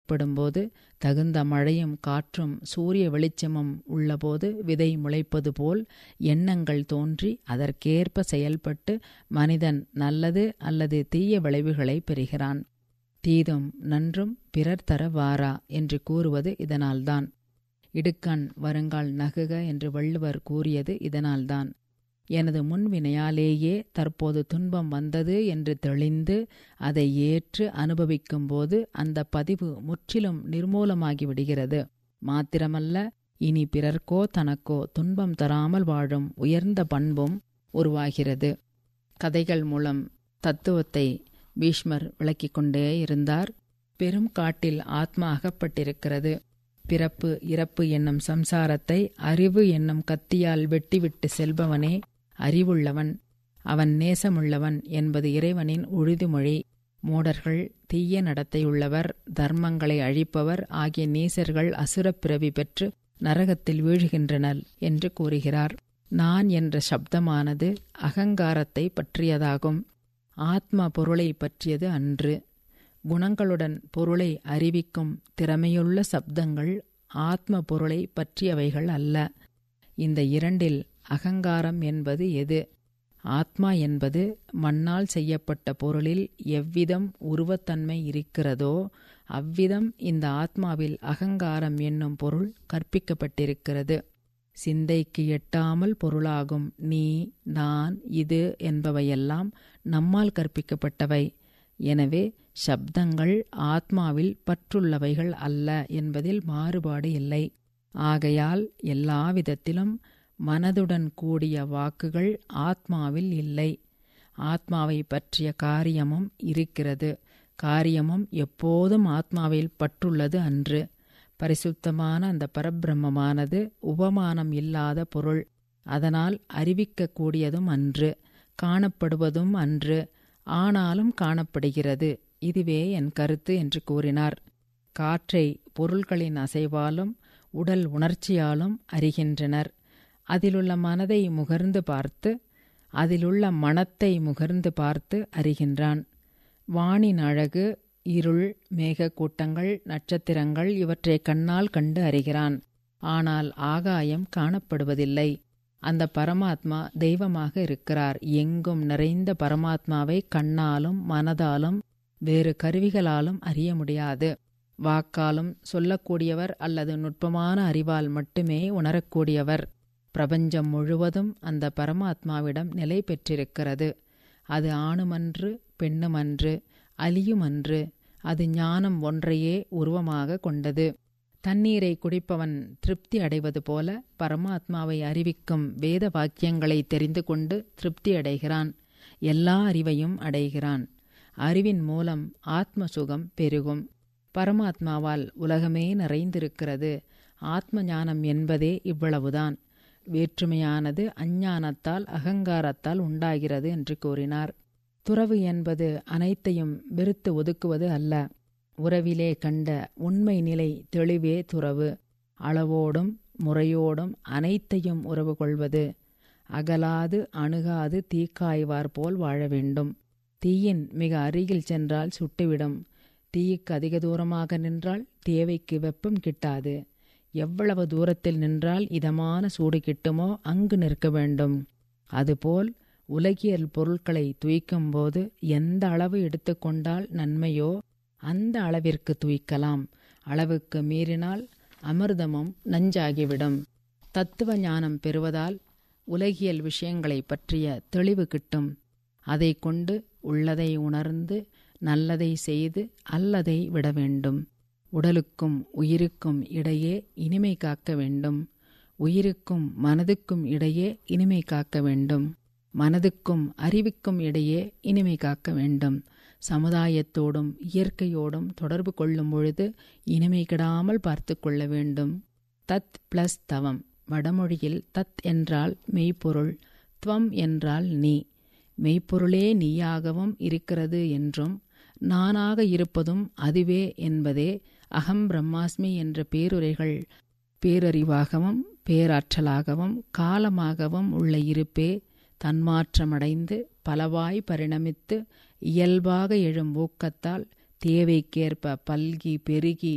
ஏற்படும்போது தகுந்த மழையும் காற்றும் சூரிய வெளிச்சமும் உள்ளபோது விதை முளைப்பது போல் எண்ணங்கள் தோன்றி அதற்கேற்ப செயல்பட்டு மனிதன் நல்லது அல்லது தீய விளைவுகளை பெறுகிறான் தீதும் நன்றும் பிறர் தர வாரா என்று கூறுவது இதனால்தான் இடுக்கண் வருங்கால் நகுக என்று வள்ளுவர் கூறியது இதனால்தான் எனது முன்வினையாலேயே தற்போது துன்பம் வந்தது என்று தெளிந்து அதை ஏற்று அனுபவிக்கும்போது அந்த பதிவு முற்றிலும் நிர்மூலமாகி விடுகிறது மாத்திரமல்ல இனி பிறர்க்கோ தனக்கோ துன்பம் தராமல் வாழும் உயர்ந்த பண்பும் உருவாகிறது கதைகள் மூலம் தத்துவத்தை பீஷ்மர் விளக்கிக் கொண்டே இருந்தார் பெரும் காட்டில் ஆத்மா அகப்பட்டிருக்கிறது பிறப்பு இறப்பு என்னும் சம்சாரத்தை அறிவு என்னும் கத்தியால் வெட்டிவிட்டு செல்பவனே அறிவுள்ளவன் அவன் நேசமுள்ளவன் என்பது இறைவனின் உறுதிமொழி மூடர்கள் தீய நடத்தையுள்ளவர் தர்மங்களை அழிப்பவர் ஆகிய நீசர்கள் அசுரப் பிறவி பெற்று நரகத்தில் வீழுகின்றனர் என்று கூறுகிறார் நான் என்ற சப்தமானது அகங்காரத்தை பற்றியதாகும் ஆத்ம பொருளை பற்றியது அன்று குணங்களுடன் பொருளை அறிவிக்கும் திறமையுள்ள சப்தங்கள் ஆத்ம பொருளை பற்றியவைகள் அல்ல இந்த இரண்டில் அகங்காரம் என்பது எது ஆத்மா என்பது மண்ணால் செய்யப்பட்ட பொருளில் எவ்விதம் உருவத்தன்மை இருக்கிறதோ அவ்விதம் இந்த ஆத்மாவில் அகங்காரம் என்னும் பொருள் கற்பிக்கப்பட்டிருக்கிறது சிந்தைக்கு எட்டாமல் பொருளாகும் நீ நான் இது என்பவையெல்லாம் நம்மால் கற்பிக்கப்பட்டவை எனவே சப்தங்கள் ஆத்மாவில் பற்றுள்ளவைகள் அல்ல என்பதில் மாறுபாடு இல்லை ஆகையால் எல்லா விதத்திலும் மனதுடன் கூடிய வாக்குகள் ஆத்மாவில் இல்லை ஆத்மாவை பற்றிய காரியமும் இருக்கிறது காரியமும் எப்போதும் ஆத்மாவில் பற்றுள்ளது அன்று பரிசுத்தமான அந்த பரபிரம்மமானது உபமானம் இல்லாத பொருள் அதனால் அறிவிக்கக்கூடியதும் அன்று காணப்படுவதும் அன்று ஆனாலும் காணப்படுகிறது இதுவே என் கருத்து என்று கூறினார் காற்றை பொருள்களின் அசைவாலும் உடல் உணர்ச்சியாலும் அறிகின்றனர் அதிலுள்ள மனதை முகர்ந்து பார்த்து அதிலுள்ள மனத்தை முகர்ந்து பார்த்து அறிகின்றான் வானின் அழகு இருள் மேகக்கூட்டங்கள் நட்சத்திரங்கள் இவற்றை கண்ணால் கண்டு அறிகிறான் ஆனால் ஆகாயம் காணப்படுவதில்லை அந்த பரமாத்மா தெய்வமாக இருக்கிறார் எங்கும் நிறைந்த பரமாத்மாவை கண்ணாலும் மனதாலும் வேறு கருவிகளாலும் அறிய முடியாது வாக்காலும் சொல்லக்கூடியவர் அல்லது நுட்பமான அறிவால் மட்டுமே உணரக்கூடியவர் பிரபஞ்சம் முழுவதும் அந்த பரமாத்மாவிடம் நிலை பெற்றிருக்கிறது அது ஆணுமன்று பெண்ணுமன்று அலியுமன்று அது ஞானம் ஒன்றையே உருவமாக கொண்டது தண்ணீரை குடிப்பவன் திருப்தி அடைவது போல பரமாத்மாவை அறிவிக்கும் வேத வாக்கியங்களை தெரிந்து கொண்டு திருப்தி அடைகிறான் எல்லா அறிவையும் அடைகிறான் அறிவின் மூலம் ஆத்ம சுகம் பெருகும் பரமாத்மாவால் உலகமே நிறைந்திருக்கிறது ஆத்ம ஞானம் என்பதே இவ்வளவுதான் வேற்றுமையானது அஞ்ஞானத்தால் அகங்காரத்தால் உண்டாகிறது என்று கூறினார் துறவு என்பது அனைத்தையும் வெறுத்து ஒதுக்குவது அல்ல உறவிலே கண்ட உண்மை நிலை தெளிவே துறவு அளவோடும் முறையோடும் அனைத்தையும் உறவு கொள்வது அகலாது அணுகாது தீக்காய்வார் போல் வாழ வேண்டும் தீயின் மிக அருகில் சென்றால் சுட்டுவிடும் தீக்கு அதிக தூரமாக நின்றால் தேவைக்கு வெப்பம் கிட்டாது எவ்வளவு தூரத்தில் நின்றால் இதமான சூடு கிட்டுமோ அங்கு நிற்க வேண்டும் அதுபோல் உலகியல் பொருட்களை துய்க்கும்போது எந்த அளவு எடுத்துக்கொண்டால் நன்மையோ அந்த அளவிற்கு துய்க்கலாம் அளவுக்கு மீறினால் அமிர்தமும் நஞ்சாகிவிடும் தத்துவ ஞானம் பெறுவதால் உலகியல் விஷயங்களை பற்றிய தெளிவு கிட்டும் அதை கொண்டு உள்ளதை உணர்ந்து நல்லதை செய்து அல்லதை விட வேண்டும் உடலுக்கும் உயிருக்கும் இடையே இனிமை காக்க வேண்டும் உயிருக்கும் மனதுக்கும் இடையே இனிமை காக்க வேண்டும் மனதுக்கும் அறிவுக்கும் இடையே இனிமை காக்க வேண்டும் சமுதாயத்தோடும் இயற்கையோடும் தொடர்பு கொள்ளும் பொழுது இனிமை கெடாமல் பார்த்து கொள்ள வேண்டும் தத் பிளஸ் தவம் வடமொழியில் தத் என்றால் மெய்ப்பொருள் துவம் என்றால் நீ மெய்ப்பொருளே நீயாகவும் இருக்கிறது என்றும் நானாக இருப்பதும் அதுவே என்பதே அகம் பிரம்மாஸ்மி என்ற பேருரைகள் பேரறிவாகவும் பேராற்றலாகவும் காலமாகவும் உள்ள இருப்பே தன்மாற்றமடைந்து பலவாய் பரிணமித்து இயல்பாக எழும் ஊக்கத்தால் தேவைக்கேற்ப பல்கி பெருகி